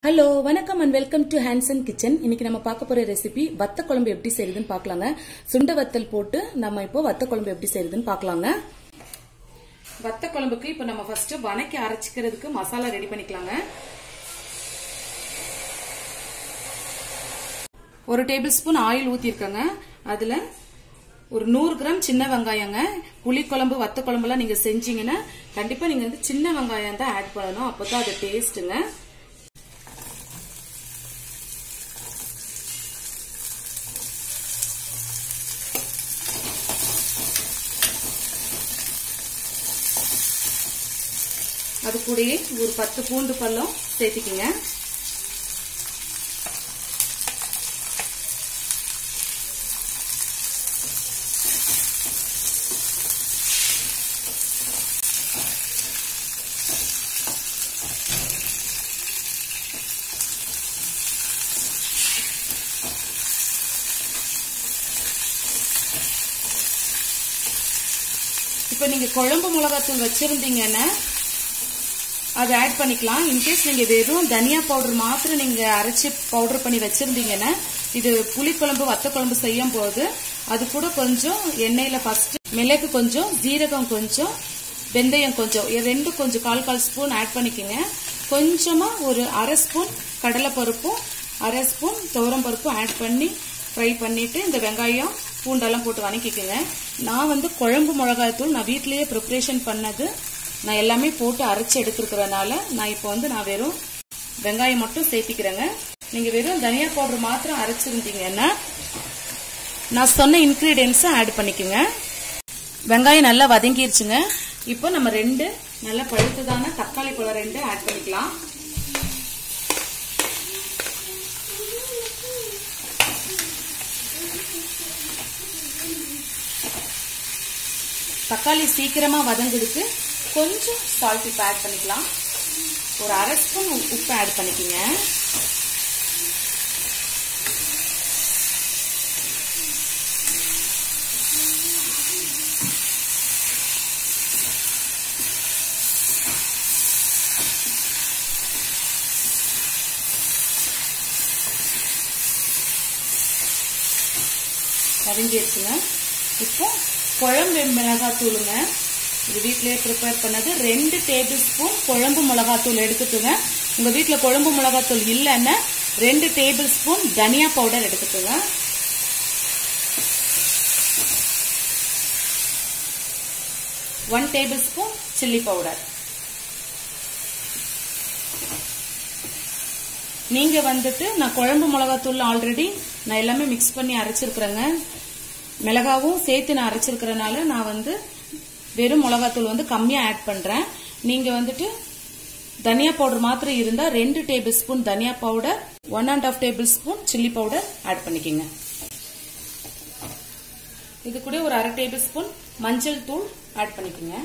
hello வணக்கம் and welcome to hands on kitchen இன்னைக்கு நம்ம பார்க்க போற ரெசிபி வத்த குழம்பு எப்படி செய்யுதுன்னு பார்க்கலாங்க சுண்ட வத்தல் போட்டு நம்ம இப்போ வத்த குழம்பு எப்படி செய்யுதுன்னு பார்க்கலாங்க வத்த குழம்புக்கு இப்போ நம்ம ஃபர்ஸ்ட் வணக்கி அரைச்சிக்கிறதுக்கு மசாலா ரெடி பண்ணிக்கலாங்க ஒரு டேபிள் ஸ்பூன் ஆயில் ஊத்திருக்கங்க அதுல ஒரு நூறு கிராம் சின்ன வெங்காயங்க புளி குழம்பு வத்த குழம்புலாம் நீங்க செஞ்சீங்கன்னா கண்டிப்பா நீங்க வந்து சின்ன வெங்காயம் தான் ஆட் பண்ணணும் அப்பதான் அது டேஸ்ட்டுங்க அது கூடயே ஒரு பத்து பூண்டு பழம் சேர்த்திக்குங்க இப்ப நீங்க குழம்பு மிளகாத்தூள் வச்சிருந்தீங்கன்னா அதை ஆட் பண்ணிக்கலாம் இன்கேஸ் நீங்க வெறும் தனியா பவுடர் மாத்திரம் நீங்க அரைச்சி பவுடர் பண்ணி வச்சிருந்தீங்கன்னா இது புளிக்குழம்பு வத்த குழம்பு செய்யும் போது அது கூட கொஞ்சம் எண்ணெயில ஃபர்ஸ்ட் மிளகு கொஞ்சம் ஜீரகம் கொஞ்சம் வெந்தயம் கொஞ்சம் ரெண்டும் கொஞ்சம் கால் கால் ஸ்பூன் ஆட் பண்ணிக்கோங்க கொஞ்சமா ஒரு அரை ஸ்பூன் கடலைப்பருப்பும் அரை ஸ்பூன் துவரம் பருப்பும் ஆட் பண்ணி ஃப்ரை பண்ணிட்டு இந்த வெங்காயம் பூண்டெல்லாம் போட்டு வணக்கிக்கோங்க நான் வந்து குழம்பு மிளகாய்த்தூள் நான் வீட்லயே ப்ரிப்ரேஷன் பண்ணது நான் எல்லாமே போட்டு அரைச்சி எடுத்துருக்கிறதுனால நான் இப்போ வந்து நான் வெறும் வெங்காயம் மட்டும் சேர்த்திக்கிறேங்க நீங்க வெறும் தனியா பவுடர் மாத்திரம் அரைச்சிருந்தீங்கன்னா நான் சொன்ன இன்கிரீடியன்ஸை ஆட் பண்ணிக்கோங்க வெங்காயம் நல்லா வதங்கிருச்சுங்க இப்போ நம்ம ரெண்டு நல்ல பழுத்ததான தக்காளி பழம் ரெண்டு ஆட் பண்ணிக்கலாம் தக்காளி சீக்கிரமா வதங்குறதுக்கு கொஞ்சம் சால்ட் இப்போ ஆட் பண்ணிக்கலாம் ஒரு அரை ஸ்பூன் உப்பு ஆட் பண்ணிக்கோங்க வதங்கிடுச்சுங்க இப்போ குழம்பு மிளகாத்தூளுங்க இது வீட்டிலேயே ப்ரிப்பேர் பண்ணது ரெண்டு டேபிள் ஸ்பூன் குழம்பு மிளகாத்தூள் எடுத்துக்கோங்க உங்க வீட்டில் குழம்பு மிளகாத்தூள் இல்லைன்னா ரெண்டு டேபிள் ஸ்பூன் தனியா பவுடர் எடுத்துக்கோங்க one tablespoon chilli powder நீங்க வந்துட்டு நான் குழம்பு மிளகாத்தூள் ஆல்ரெடி நான் எல்லாமே மிக்ஸ் பண்ணி அரைச்சிருக்கிறேங்க மிளகாவும் சேர்த்து நான் அரைச்சிருக்கிறனால நான் வந்து வெறும் மிளகாத்தூள் வந்து கம்மியா ஆட் பண்றேன் நீங்க வந்துட்டு தனியா பவுடர் மாத்திரம் இருந்தா ரெண்டு டேபிள் ஸ்பூன் தனியா powder one and half tablespoon chilli powder add பண்ணிக்கோங்க இது கூட ஒரு அரை டேபிள் ஸ்பூன் மஞ்சள் தூள் ஆட் பண்ணிக்கோங்க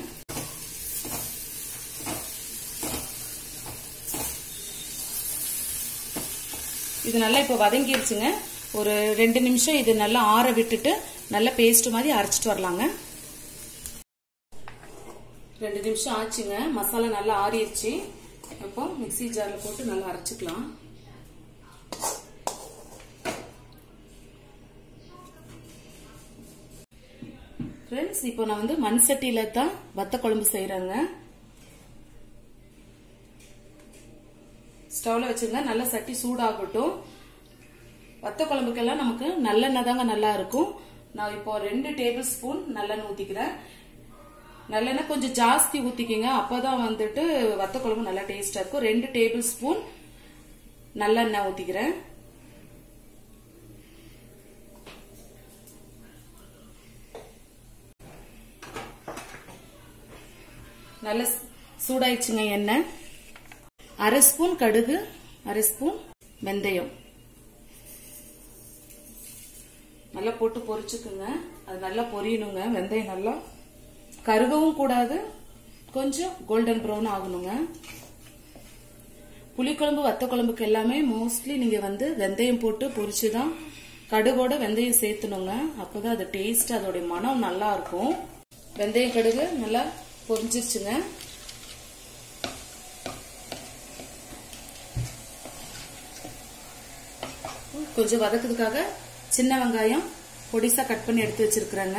இது நல்லா இப்போ வதங்கிருச்சுங்க ஒரு ரெண்டு நிமிஷம் இது நல்லா ஆற விட்டுட்டு நல்லா பேஸ்ட் மாதிரி அரைச்சிட்டு வரலாங்க ரெண்டு நிமிஷம் ஆச்சுங்க மசாலா நல்லா ஆறிடுச்சு இப்போ மிக்சி ஜார்ல போட்டு நல்லா அரைச்சிக்கலாம் ஃப்ரெண்ட்ஸ் இப்போ நான் வந்து மண் சட்டியில தான் வத்த குழம்பு செய்யறேங்க ஸ்டவ்ல வச்சுருங்க நல்லா சட்டி சூடாகட்டும் வத்த குழம்புக்கெல்லாம் நமக்கு நல்லெண்ணெய் தாங்க நல்லா இருக்கும் நான் இப்போ ரெண்டு டேபிள் ஸ்பூன் நல்லெண்ணெய் ஊத்திக்கிறேன் நல்லெண்ணெய் கொஞ்சம் ஜாஸ்தி ஊத்திக்கிங்க அப்பதான் வந்துட்டு வத்த குழம்பு நல்லா டேஸ்டா இருக்கும் ரெண்டு டேபிள் ஸ்பூன் நல்லெண்ணெய் ஊத்திக்கிறேன் நல்ல சூடாயிடுச்சுங்க எண்ணெய் அரை ஸ்பூன் கடுகு அரை ஸ்பூன் வெந்தயம் நல்லா போட்டு பொரிச்சுக்குங்க அது நல்லா பொரியணுங்க வெந்தயம் நல்லா கருகவும் கூடாது கொஞ்சம் கோல்டன் ப்ரௌன் ஆகணுங்க புளிக்குழம்பு வத்த குழம்புக்கு எல்லாமே மோஸ்ட்லி நீங்க வந்து வெந்தயம் போட்டு பொரிச்சுதான் கடுகோட வெந்தயம் சேர்த்தணுங்க அப்பதான் அது டேஸ்ட் அதோட மனம் நல்லா இருக்கும் வெந்தயம் கடுகு நல்லா பொரிஞ்சிருச்சுங்க கொஞ்சம் வதக்குறதுக்காக சின்ன வெங்காயம் பொடிசா கட் பண்ணி எடுத்து வச்சிருக்கிறேங்க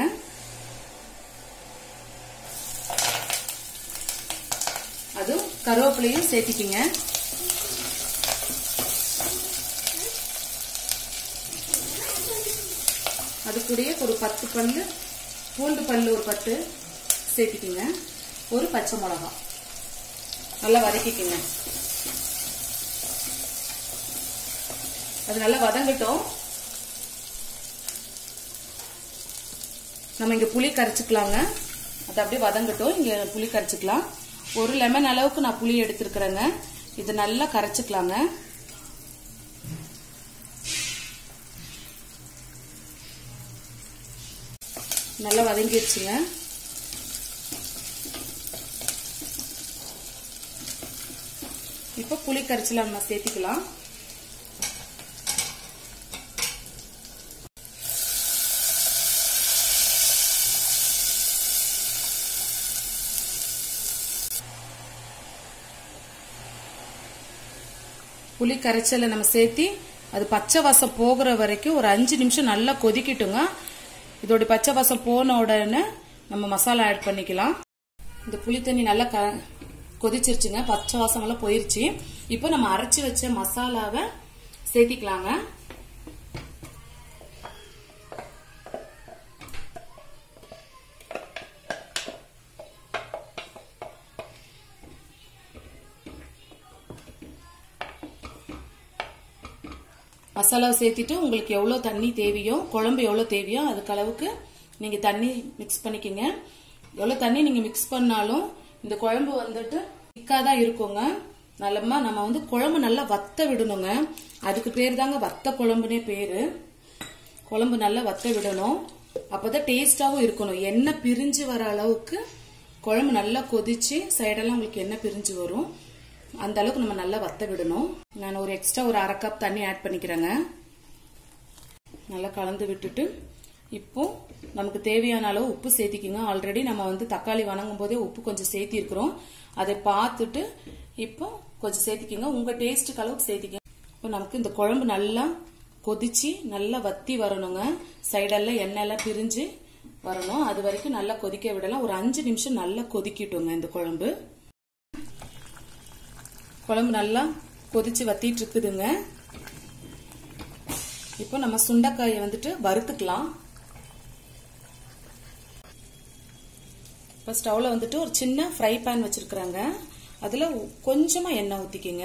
அதுவும் கருவேப்பிலையும் சேர்த்திக்கிங்க அது கூடயே ஒரு பத்து பல்லு பூண்டு பல்லு ஒரு பத்து சேர்த்திக்கிங்க ஒரு பச்சை மிளகாய் நல்லா வதக்கிக்கங்க அது நல்லா வதங்கட்டும் நம்ம இங்க புளி கரைச்சிக்கலாங்க அது அப்படியே வதங்கட்டும் இங்க புளி கரைச்சிக்கலாம் ஒரு லெமன் அளவுக்கு நான் புளி எடுத்திருக்கிறேங்க இது நல்லா கரைச்சிக்கலாங்க நல்லா வதங்கிடுச்சுங்க இப்போ புளி கரைச்சல நம்ம சேர்த்துக்கலாம் புளி கரைச்சலை நம்ம சேர்த்தி அது பச்சை வாசம் போகிற வரைக்கும் ஒரு அஞ்சு நிமிஷம் நல்லா கொதிக்கட்டுங்க இதோட பச்சை வாசம் போன உடனே நம்ம மசாலா ஆட் பண்ணிக்கலாம் இந்த புளி தண்ணி நல்லா க கொதிச்சிருச்சுங்க பச்சை வாசம் எல்லாம் போயிருச்சு இப்போ நம்ம அரைச்சி வச்ச மசாலாவை சேர்த்திக்கலாங்க மசாலாவை சேர்த்திட்டு உங்களுக்கு எவ்வளோ தண்ணி தேவையோ குழம்பு எவ்வளோ தேவையோ அதுக்கு அளவுக்கு நீங்கள் தண்ணி மிக்ஸ் பண்ணிக்கோங்க எவ்வளோ தண்ணி நீங்கள் மிக்ஸ் பண்ணாலும் இந்த குழம்பு வந்துட்டு திக்காக தான் இருக்குங்க நல்லமா நம்ம வந்து குழம்பு நல்லா வத்த விடணுங்க அதுக்கு பேர் தாங்க வத்த குழம்புனே பேரு குழம்பு நல்லா வத்த விடணும் அப்பதான் டேஸ்டாவும் இருக்கணும் எண்ணெய் பிரிஞ்சு வர அளவுக்கு குழம்பு நல்லா கொதிச்சு சைடெல்லாம் உங்களுக்கு எண்ணெய் பிரிஞ்சு வரும் அந்த அளவுக்கு நம்ம நல்லா வத்த விடணும் நான் ஒரு எக்ஸ்ட்ரா ஒரு அரை கப் தண்ணி ஆட் பண்ணிக்கிறேங்க நல்லா கலந்து விட்டுட்டு இப்போ நமக்கு தேவையான அளவு உப்பு சேர்த்திக்கிங்க ஆல்ரெடி நம்ம வந்து தக்காளி வணங்கும் போதே உப்பு கொஞ்சம் சேர்த்தி இருக்கிறோம் அதை பார்த்துட்டு இப்போ கொஞ்சம் சேர்த்திக்கிங்க உங்க டேஸ்ட்டுக்கு அளவுக்கு சேர்த்திக்கிங்க இப்போ நமக்கு இந்த குழம்பு நல்லா கொதிச்சு நல்லா வத்தி வரணுங்க சைடெல்லாம் எண்ணெய் எல்லாம் பிரிஞ்சு வரணும் அது வரைக்கும் நல்லா கொதிக்க விடலாம் ஒரு அஞ்சு நிமிஷம் நல்லா கொதிக்கட்டுங்க இந்த குழம்பு குழம்பு நல்லா கொதிச்சு வத்திட்டு இருக்குதுங்க இப்போ நம்ம சுண்டைக்காயை வந்துட்டு வறுத்துக்கலாம் இப்போ ஸ்டவ்ல வந்துட்டு ஒரு சின்ன ஃப்ரை பேன் வச்சிருக்கிறாங்க அதுல கொஞ்சமா எண்ணெய் ஊத்திக்கிங்க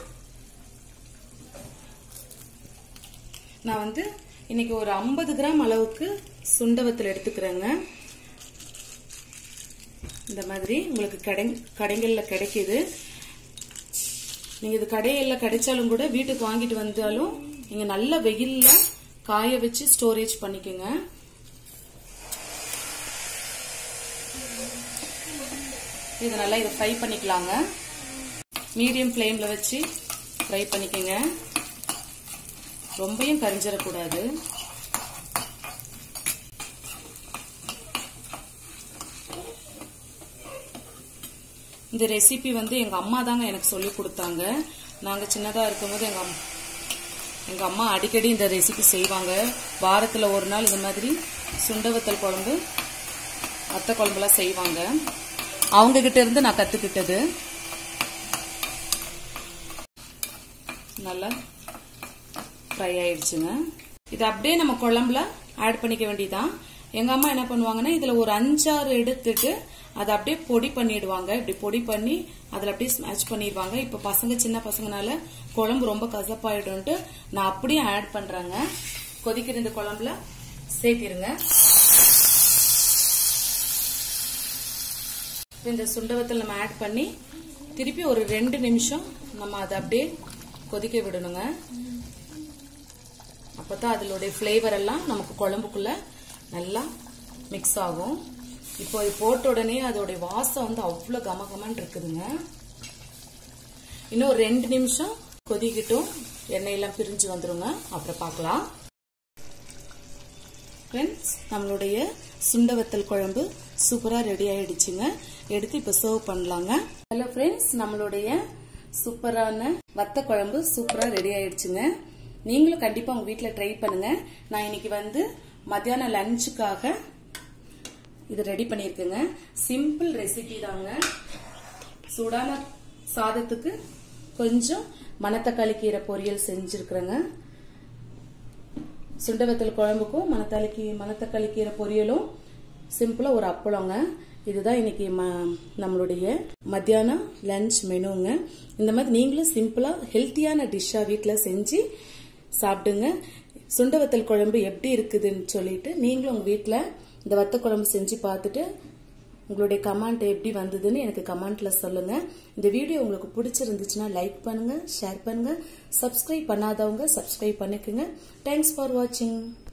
நான் வந்து இன்னைக்கு ஒரு ஐம்பது கிராம் அளவுக்கு சுண்டவத்தில் எடுத்துக்கிறேங்க இந்த மாதிரி உங்களுக்கு கடை கடைகள்ல கிடைக்குது நீங்க இது கடையில கிடைச்சாலும் கூட வீட்டுக்கு வாங்கிட்டு வந்தாலும் நீங்க நல்ல வெயில்ல காய வச்சு ஸ்டோரேஜ் பண்ணிக்கோங்க இது நல்லா இதை ஃப்ரை பண்ணிக்கலாங்க மீடியம் ஃப்ளேம்ல வச்சு ஃப்ரை பண்ணிக்கோங்க ரொம்பையும் கரிஞ்சிடக்கூடாது இந்த ரெசிபி வந்து எங்க அம்மா தாங்க எனக்கு சொல்லி கொடுத்தாங்க நாங்க சின்னதா இருக்கும்போது எங்க அம்மா எங்க அம்மா அடிக்கடி இந்த ரெசிபி செய்வாங்க வாரத்துல ஒரு நாள் இந்த மாதிரி சுண்டவத்தல் குழம்பு அத்தை குழம்புலாம் செய்வாங்க அவங்க கிட்ட இருந்து நான் கத்துக்கிட்டது நல்லா ஃப்ரை ஆயிடுச்சுங்க இது அப்படியே நம்ம குழம்புல ஆட் பண்ணிக்க வேண்டியதான் எங்க அம்மா என்ன பண்ணுவாங்கன்னா இதுல ஒரு அஞ்சாறு எடுத்துட்டு அதை அப்படியே பொடி பண்ணிடுவாங்க இப்படி பொடி பண்ணி அதுல அப்படியே ஸ்மாஷ் பண்ணிடுவாங்க இப்ப பசங்க சின்ன பசங்கனால குழம்பு ரொம்ப கசப்பாயிடும்ட்டு நான் அப்படியே ஆட் பண்றேங்க கொதிக்கிற இந்த குழம்புல சேர்த்திருங்க இந்த சுண்டவத்தில் நம்ம ஆட் பண்ணி திருப்பி ஒரு ரெண்டு நிமிஷம் நம்ம அதை அப்படியே கொதிக்க விடணுங்க அப்பதான் அதனுடைய ஃப்ளேவர் எல்லாம் நமக்கு குழம்புக்குள்ள நல்லா மிக்ஸ் ஆகும் இப்போ இது போட்ட உடனே அதோடைய வாசம் வந்து அவ்வளோ கமகமன்னு இருக்குதுங்க இன்னும் ஒரு ரெண்டு நிமிஷம் கொதிக்கட்டும் எண்ணெயெல்லாம் பிரிஞ்சு வந்துருங்க அப்புறம் பார்க்கலாம் ஃப்ரெண்ட்ஸ் நம்மளுடைய சுண்டவத்தல் குழம்பு சூப்பராக ரெடி ஆயிடுச்சுங்க எடுத்து இப்போ சர்வ் பண்ணலாங்க ஹலோ ஃப்ரெண்ட்ஸ் நம்மளுடைய சூப்பரான வத்த குழம்பு சூப்பராக ரெடி ஆயிடுச்சுங்க நீங்களும் கண்டிப்பா உங்க வீட்ல ட்ரை பண்ணுங்க நான் இன்னைக்கு வந்து மத்தியானம் லஞ்சுக்காக இது ரெடி பண்ணியிருக்கேங்க சிம்பிள் ரெசிபி தாங்க சூடான சாதத்துக்கு கொஞ்சம் மணத்தக்காளி கீரை பொரியல் செஞ்சிருக்கிறேங்க சுண்டவத்தல் குழம்புக்கும் மணத்தாளிக்கு மணத்தக்காளி கீரை பொரியலும் சிம்பிளா ஒரு அப்பளங்க இதுதான் இன்னைக்கு ம- நம்மளுடைய மத்தியானம் லஞ்ச் மெனுங்க இந்த மாதிரி நீங்களும் சிம்பிளா ஹெல்த்தியான டிஷ்ஷா வீட்டில் செஞ்சு சாப்பிடுங்க சுண்டவத்தல் குழம்பு எப்படி இருக்குதுன்னு சொல்லிட்டு நீங்களும் உங்க வீட்டில் இந்த வத்த குழம்பு செஞ்சு பார்த்துட்டு உங்களுடைய கமெண்ட் எப்படி வந்ததுன்னு எனக்கு கமெண்ட்ல சொல்லுங்க இந்த வீடியோ உங்களுக்கு பிடிச்சிருந்துச்சுன்னா லைக் பண்ணுங்க ஷேர் பண்ணுங்க சப்ஸ்கிரைப் பண்ணாதவங்க சப்ஸ்கிரைப் பண்ணிக்கோங்க தேங்க்ஸ் ஃபார் வாட்சிங்